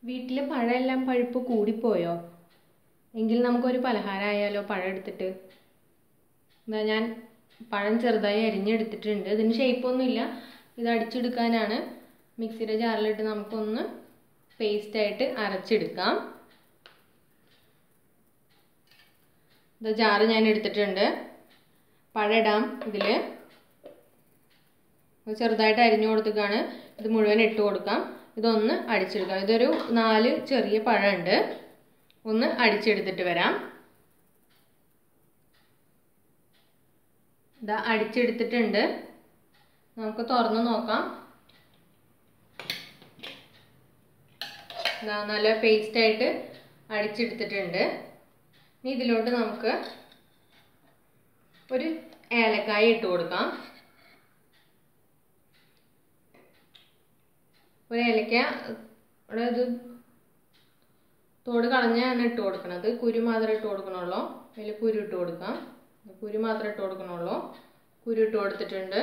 വീട്ടിലെ പഴമെല്ലാം പഴുപ്പ് കൂടിപ്പോയോ എങ്കിൽ നമുക്കൊരു പലഹാരമായാലോ പഴം എടുത്തിട്ട് എന്താ ഞാൻ പഴം ചെറുതായി അരിഞ്ഞെടുത്തിട്ടുണ്ട് ഇതിന് ഷേപ്പൊന്നുമില്ല ഇത് അടിച്ചെടുക്കാനാണ് മിക്സിയുടെ ജാറിലിട്ട് നമുക്കൊന്ന് പേസ്റ്റായിട്ട് അരച്ചെടുക്കാം ഇത് ജാറ് ഞാൻ എടുത്തിട്ടുണ്ട് പഴം ഇടാം ഇതിൽ ചെറുതായിട്ട് അരിഞ്ഞു കൊടുത്തിട്ടാണ് ഇത് മുഴുവൻ ഇട്ട് കൊടുക്കാം ഇതൊന്ന് അടിച്ചെടുക്കാം ഇതൊരു നാല് ചെറിയ പഴമുണ്ട് ഒന്ന് അടിച്ചെടുത്തിട്ട് വരാം ഇതാ അടിച്ചെടുത്തിട്ടുണ്ട് നമുക്ക് തുറന്ന് നോക്കാം ഇതാ നല്ല പേസ്റ്റായിട്ട് അടിച്ചെടുത്തിട്ടുണ്ട് ഇനി ഇതിലോട്ട് നമുക്ക് ഒരു ഏലക്കായ ഇട്ട് കൊടുക്കാം ഒരു ഏലക്ക ഇവിടെ ഇത് തോട് കളഞ്ഞാണ് ഇട്ട് കൊടുക്കണത് കുരു മാത്രമേ ഇട്ട് കൊടുക്കണുള്ളൂ അതിൽ കുരു ഇട്ട് കൊടുക്കാം കുരു മാത്രമേ ഇട്ട് കൊടുക്കണുള്ളൂ കുരു ഇട്ട് കൊടുത്തിട്ടുണ്ട്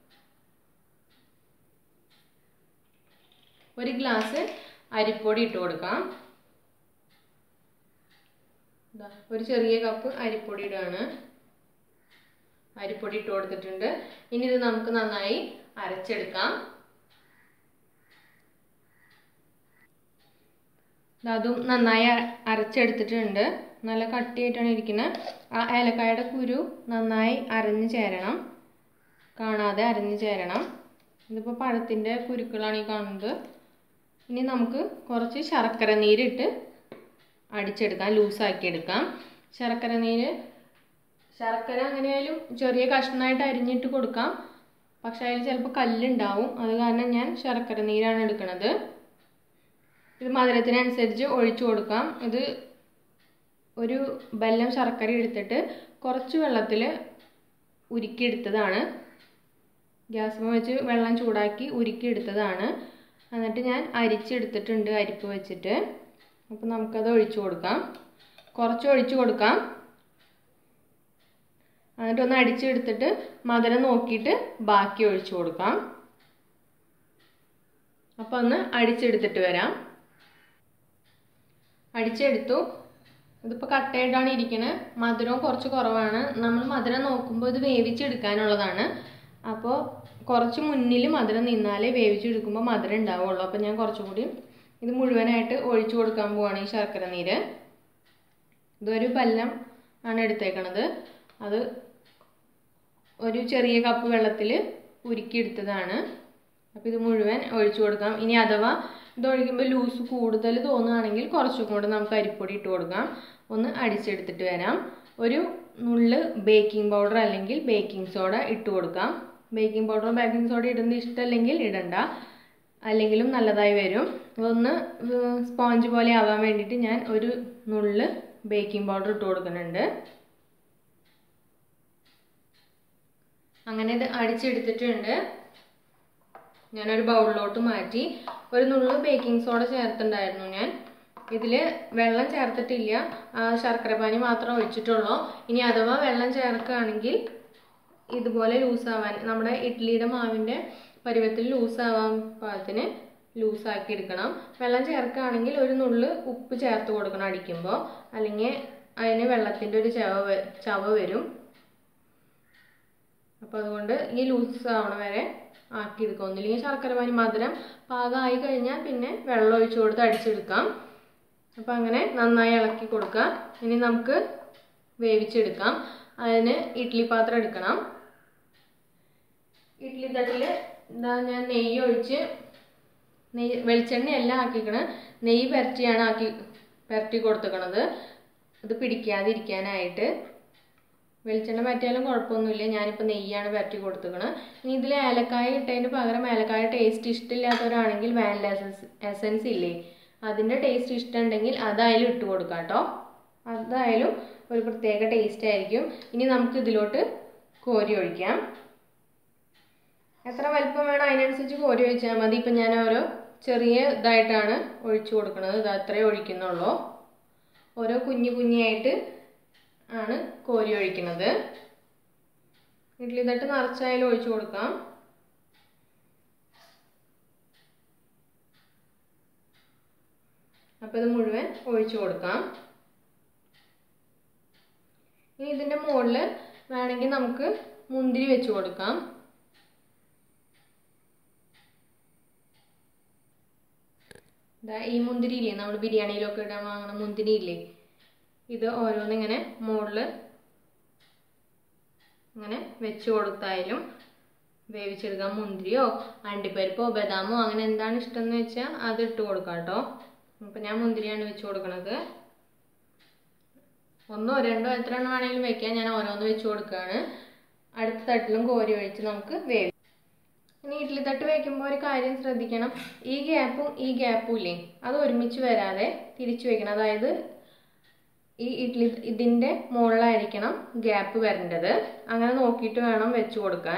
ഒരു ഗ്ലാസ് അരിപ്പൊടി ഇട്ട് കൊടുക്കാം ഒരു ചെറിയ കപ്പ് അരിപ്പൊടി ഇടാണ് അരിപ്പൊടി ഇട്ട് കൊടുത്തിട്ടുണ്ട് ഇനി ഇത് നമുക്ക് നന്നായി അരച്ചെടുക്കാം അതും നന്നായി അരച്ചെടുത്തിട്ടുണ്ട് നല്ല കട്ടിയായിട്ടാണ് ഇരിക്കുന്നത് ആ ഏലക്കായുടെ കുരു നന്നായി അരഞ്ഞു ചേരണം കാണാതെ അരഞ്ഞു ചേരണം ഇതിപ്പോൾ പഴത്തിൻ്റെ കുരുക്കളാണ് ഈ കാണുന്നത് ഇനി നമുക്ക് കുറച്ച് ശർക്കര നീരിട്ട് അടിച്ചെടുക്കാം ലൂസാക്കി എടുക്കാം ശർക്കര നീര് ശർക്കര എങ്ങനെയായാലും ചെറിയ കഷ്ണമായിട്ട് അരിഞ്ഞിട്ട് കൊടുക്കാം പക്ഷേ അതിൽ ചിലപ്പോൾ കല്ലുണ്ടാവും അത് കാരണം ഞാൻ ശർക്കര നീരാണ് എടുക്കുന്നത് ഇത് മധുരത്തിനനുസരിച്ച് ഒഴിച്ചു കൊടുക്കാം ഇത് ഒരു ബെല്ലം ശർക്കര എടുത്തിട്ട് കുറച്ച് വെള്ളത്തിൽ ഉരുക്കിയെടുത്തതാണ് ഗ്യാസ് വെച്ച് വെള്ളം ചൂടാക്കി ഉരുക്കിയെടുത്തതാണ് എന്നിട്ട് ഞാൻ അരിച്ചെടുത്തിട്ടുണ്ട് അരിപ്പ് വെച്ചിട്ട് അപ്പോൾ നമുക്കത് ഒഴിച്ചു കൊടുക്കാം കുറച്ച് ഒഴിച്ചു കൊടുക്കാം എന്നിട്ട് ഒന്ന് അടിച്ചെടുത്തിട്ട് മധുരം നോക്കിയിട്ട് ബാക്കി ഒഴിച്ചു കൊടുക്കാം അപ്പോൾ ഒന്ന് അടിച്ചെടുത്തിട്ട് വരാം അടിച്ചെടുത്തു ഇതിപ്പോൾ കട്ടയായിട്ടാണ് ഇരിക്കുന്നത് മധുരവും കുറച്ച് കുറവാണ് നമ്മൾ മധുരം നോക്കുമ്പോൾ ഇത് വേവിച്ചെടുക്കാനുള്ളതാണ് അപ്പോൾ കുറച്ച് മുന്നിൽ മധുരം നിന്നാലേ വേവിച്ചെടുക്കുമ്പോൾ മധുരം ഉണ്ടാവുള്ളൂ അപ്പോൾ ഞാൻ കുറച്ചും കൂടി ഇത് മുഴുവനായിട്ട് ഒഴിച്ചു കൊടുക്കാൻ പോവാണ് ഈ ശർക്കര നീര് ഇതൊരു പല്ലം ആണ് എടുത്തേക്കണത് അത് ഒരു ചെറിയ കപ്പ് വെള്ളത്തിൽ ഉരുക്കിയെടുത്തതാണ് അപ്പോൾ ഇത് മുഴുവൻ ഒഴിച്ചു കൊടുക്കാം ഇനി അഥവാ ഇത് ഒഴിക്കുമ്പോൾ ലൂസ് കൂടുതൽ തോന്നുകയാണെങ്കിൽ കുറച്ചും കൂടെ നമുക്ക് അരിപ്പൊടി ഇട്ട് കൊടുക്കാം ഒന്ന് അടിച്ചെടുത്തിട്ട് വരാം ഒരു നുള്ള് ബേക്കിംഗ് പൗഡർ അല്ലെങ്കിൽ ബേക്കിംഗ് സോഡ ഇട്ട് കൊടുക്കാം ബേക്കിംഗ് പൗഡറും ബേക്കിംഗ് സോഡ ഇടുന്നത് ഇഷ്ടമല്ലെങ്കിൽ ഇടണ്ട അല്ലെങ്കിലും നല്ലതായി വരും ഒന്ന് സ്പോഞ്ച് പോലെ ആവാൻ വേണ്ടിയിട്ട് ഞാൻ ഒരു നുള്ള് ബേക്കിംഗ് പൗഡർ ഇട്ട് കൊടുക്കുന്നുണ്ട് അങ്ങനെ ഇത് അടിച്ചെടുത്തിട്ടുണ്ട് ഞാനൊരു ബൗളിലോട്ട് മാറ്റി ഒരു നുള്ളു ബേക്കിംഗ് സോഡ ചേർത്തിട്ടുണ്ടായിരുന്നു ഞാൻ ഇതിൽ വെള്ളം ചേർത്തിട്ടില്ല ശർക്കര പാനി മാത്രം ഒഴിച്ചിട്ടുള്ളൂ ഇനി അഥവാ വെള്ളം ചേർക്കുകയാണെങ്കിൽ ഇതുപോലെ ലൂസാവാൻ നമ്മുടെ ഇഡ്ഡലിയുടെ മാവിൻ്റെ പരുവത്തിൽ ലൂസാവാൻ പാകത്തിന് ലൂസാക്കി എടുക്കണം വെള്ളം ചേർക്കുകയാണെങ്കിൽ ഒരു നുള്ള് ഉപ്പ് ചേർത്ത് കൊടുക്കണം അടിക്കുമ്പോൾ അല്ലെങ്കിൽ അതിന് വെള്ളത്തിൻ്റെ ഒരു ചവ ചവ വരും അപ്പോൾ അതുകൊണ്ട് ഈ ലൂസ് ആവണ വരെ ആക്കിയെടുക്കാം ഒന്നില്ലെങ്കിൽ ശർക്കര പാനി മധുരം പാകമായി കഴിഞ്ഞാൽ പിന്നെ വെള്ളം ഒഴിച്ചു കൊടുത്ത് അടിച്ചെടുക്കാം അപ്പോൾ അങ്ങനെ നന്നായി ഇളക്കി കൊടുക്കുക ഇനി നമുക്ക് വേവിച്ചെടുക്കാം അതിന് ഇഡ്ഡലി പാത്രം എടുക്കണം ഇഡ്ഡലി തട്ടിൽ എന്താ ഞാൻ നെയ്യ് ഒഴിച്ച് നെയ്യ് വെളിച്ചെണ്ണയല്ല ആക്കിക്കണ നെയ്യ് പുരട്ടിയാണ് ആക്കി പുരട്ടി കൊടുത്തേക്കണത് ഇത് പിടിക്കാതിരിക്കാനായിട്ട് വെളിച്ചെണ്ണ പറ്റിയാലും കുഴപ്പമൊന്നുമില്ല ഞാനിപ്പോൾ നെയ്യാണ് പറ്റി കൊടുത്തേക്കണത് ഇനി ഇതിൽ ഏലക്കായ ഇട്ടതിന് പകരം ഏലക്കായ ടേസ്റ്റ് ഇഷ്ടമില്ലാത്തവരാണെങ്കിൽ വാനില എസൻസ് എസൻസ് ഇല്ലേ അതിൻ്റെ ടേസ്റ്റ് ഇഷ്ടമുണ്ടെങ്കിൽ അതായാലും ഇട്ട് കൊടുക്കാം കേട്ടോ അതായാലും ഒരു പ്രത്യേക ടേസ്റ്റ് ആയിരിക്കും ഇനി നമുക്ക് ഇതിലോട്ട് കോരി ഒഴിക്കാം എത്ര വലിപ്പം വേണം അതിനനുസരിച്ച് കോരി ഒഴിച്ചാൽ മതി ഇപ്പം ഞാൻ ഓരോ ചെറിയ ഇതായിട്ടാണ് ഒഴിച്ചു കൊടുക്കുന്നത് ഇത് അത്രേ ഒഴിക്കുന്നുള്ളൂ ഓരോ കുഞ്ഞു കുഞ്ഞായിട്ട് ആണ് കോരി ഒഴിക്കുന്നത് ഇഡ്ഡലി തട്ട് നിറച്ചായാലും ഒഴിച്ചു കൊടുക്കാം അപ്പോൾ ഇത് മുഴുവൻ ഒഴിച്ചു കൊടുക്കാം ഇനി ഇതിൻ്റെ മുകളിൽ വേണമെങ്കിൽ നമുക്ക് മുന്തിരി വെച്ച് കൊടുക്കാം ഇതാ ഈ മുന്തിരി ഇല്ലേ നമ്മൾ ബിരിയാണിയിലൊക്കെ ഇടാൻ വാങ്ങുന്ന മുന്തിരി ഇല്ലേ ഇത് ഓരോന്നിങ്ങനെ മുകളിൽ ഇങ്ങനെ വെച്ച് കൊടുത്തായാലും വേവിച്ചെടുക്കാം മുന്തിരിയോ അണ്ടിപ്പരിപ്പോ ബദാമോ അങ്ങനെ എന്താണ് ഇഷ്ടം എന്ന് വെച്ചാൽ അത് ഇട്ട് കൊടുക്കാം കേട്ടോ അപ്പം ഞാൻ മുന്തിരിയാണ് വെച്ച് കൊടുക്കണത് ഒന്നോ രണ്ടോ എത്ര എണ്ണം വേണമെങ്കിലും വെക്കാം ഞാൻ ഓരോന്ന് വെച്ച് കൊടുക്കുകയാണ് അടുത്ത തട്ടിലും കോരി ഒഴിച്ച് നമുക്ക് വേവി ഇനി ഇഡ്ഡലി തട്ട് വയ്ക്കുമ്പോൾ ഒരു കാര്യം ശ്രദ്ധിക്കണം ഈ ഗ്യാപ്പും ഈ ഗ്യാപ്പും ഇല്ലേ അത് ഒരുമിച്ച് വരാതെ തിരിച്ചു വെക്കണം അതായത് ഈ ഇഡ്ഡലി ഇതിൻ്റെ മുകളിലായിരിക്കണം ഗ്യാപ്പ് വരേണ്ടത് അങ്ങനെ നോക്കിയിട്ട് വേണം വെച്ച് കൊടുക്കാൻ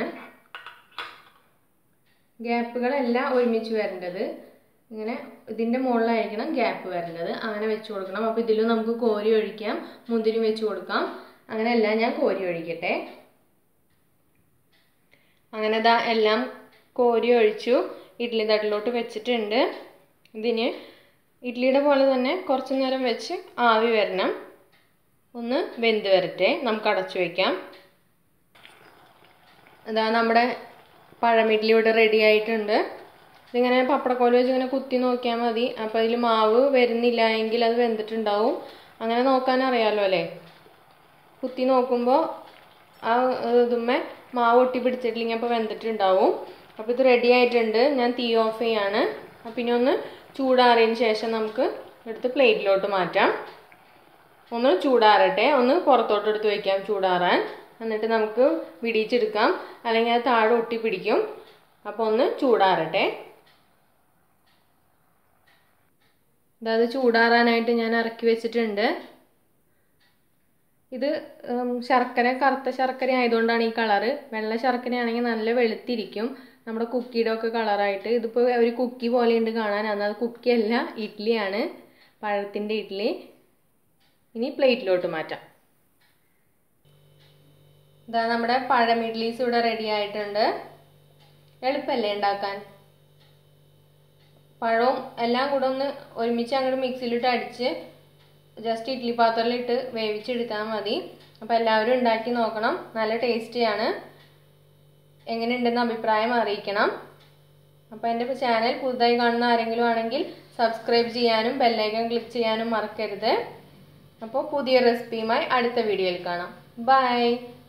ഗ്യാപ്പുകളെല്ലാം ഒരുമിച്ച് വരേണ്ടത് ഇങ്ങനെ ഇതിൻ്റെ മുകളിലായിരിക്കണം ഗ്യാപ്പ് വരേണ്ടത് അങ്ങനെ വെച്ച് കൊടുക്കണം അപ്പോൾ ഇതിലും നമുക്ക് കോരി ഒഴിക്കാം മുന്തിരി വെച്ച് കൊടുക്കാം അങ്ങനെ എല്ലാം ഞാൻ കോരി ഒഴിക്കട്ടെ അങ്ങനെ ഇതാ എല്ലാം കോരി ഒഴിച്ചു ഇഡ്ഡലി തട്ടിലോട്ട് വെച്ചിട്ടുണ്ട് ഇതിന് ഇഡ്ഡലിയുടെ പോലെ തന്നെ കുറച്ച് നേരം വെച്ച് ആവി വരണം ഒന്ന് വെന്ത് വരട്ടെ നമുക്ക് അടച്ചു വയ്ക്കാം അതാ നമ്മുടെ പഴം ഇഡ്ഡലി ഇവിടെ റെഡി ആയിട്ടുണ്ട് ഇതിങ്ങനെ പപ്പടക്കോല് വെച്ച് ഇങ്ങനെ കുത്തി നോക്കിയാൽ മതി അപ്പോൾ അതിൽ മാവ് വരുന്നില്ല എങ്കിൽ അത് വെന്തിട്ടുണ്ടാവും അങ്ങനെ നോക്കാൻ അറിയാമല്ലോ അല്ലേ കുത്തി നോക്കുമ്പോൾ ആ ഇതുമ്മേ മാവ് ഒട്ടി പിടിച്ചിട്ടില്ലെങ്കിൽ അപ്പോൾ വെന്തിട്ടുണ്ടാവും അപ്പോൾ ഇത് റെഡി ആയിട്ടുണ്ട് ഞാൻ തീ ഓഫ് ചെയ്യാണ് അപ്പം ഇനി ഒന്ന് ചൂടാറിയതിന് ശേഷം നമുക്ക് എടുത്ത് പ്ലേറ്റിലോട്ട് മാറ്റാം ഒന്ന് ചൂടാറട്ടെ ഒന്ന് പുറത്തോട്ട് എടുത്ത് വയ്ക്കാം ചൂടാറാൻ എന്നിട്ട് നമുക്ക് വിടിയിച്ചെടുക്കാം അല്ലെങ്കിൽ അത് താഴെ ഒട്ടി പിടിക്കും അപ്പോൾ ഒന്ന് ചൂടാറട്ടെ ഇതത് ചൂടാറാനായിട്ട് ഞാൻ ഇറക്കി വെച്ചിട്ടുണ്ട് ഇത് ശർക്കര കറുത്ത ശർക്കര ആയതുകൊണ്ടാണ് ഈ കളറ് വെള്ള ശർക്കരയാണെങ്കിൽ നല്ല വെളുത്തിരിക്കും നമ്മുടെ കുക്കിയുടെ ഒക്കെ കളറായിട്ട് ഇതിപ്പോൾ ഒരു കുക്കി പോലെയുണ്ട് കാണാൻ അത് കുക്കി അല്ല ഇഡ്ഡലിയാണ് പഴത്തിൻ്റെ ഇഡ്ഡലി ഇനി പ്ലേറ്റിലോട്ട് മാറ്റാം ഇതാ നമ്മുടെ പഴം ഇഡ്ഡലീസ് ഇവിടെ റെഡി ആയിട്ടുണ്ട് എളുപ്പമല്ലേ ഉണ്ടാക്കാൻ പഴവും എല്ലാം കൂടെ ഒന്ന് ഒരുമിച്ച് അങ്ങോട്ട് മിക്സിയിലിട്ട് അടിച്ച് ജസ്റ്റ് ഇഡ്ഡലി പാത്രത്തിലിട്ട് വേവിച്ചെടുത്താൽ മതി അപ്പോൾ എല്ലാവരും ഉണ്ടാക്കി നോക്കണം നല്ല ടേസ്റ്റിയാണ് എങ്ങനെയുണ്ടെന്ന് അഭിപ്രായം അറിയിക്കണം അപ്പോൾ എൻ്റെ ചാനൽ പുതുതായി കാണുന്ന ആരെങ്കിലും ആണെങ്കിൽ സബ്സ്ക്രൈബ് ചെയ്യാനും ബെല്ലൈക്കൺ ക്ലിക്ക് ചെയ്യാനും മറക്കരുത് അപ്പോൾ പുതിയ റെസിപ്പിയുമായി അടുത്ത വീഡിയോയിൽ കാണാം ബൈ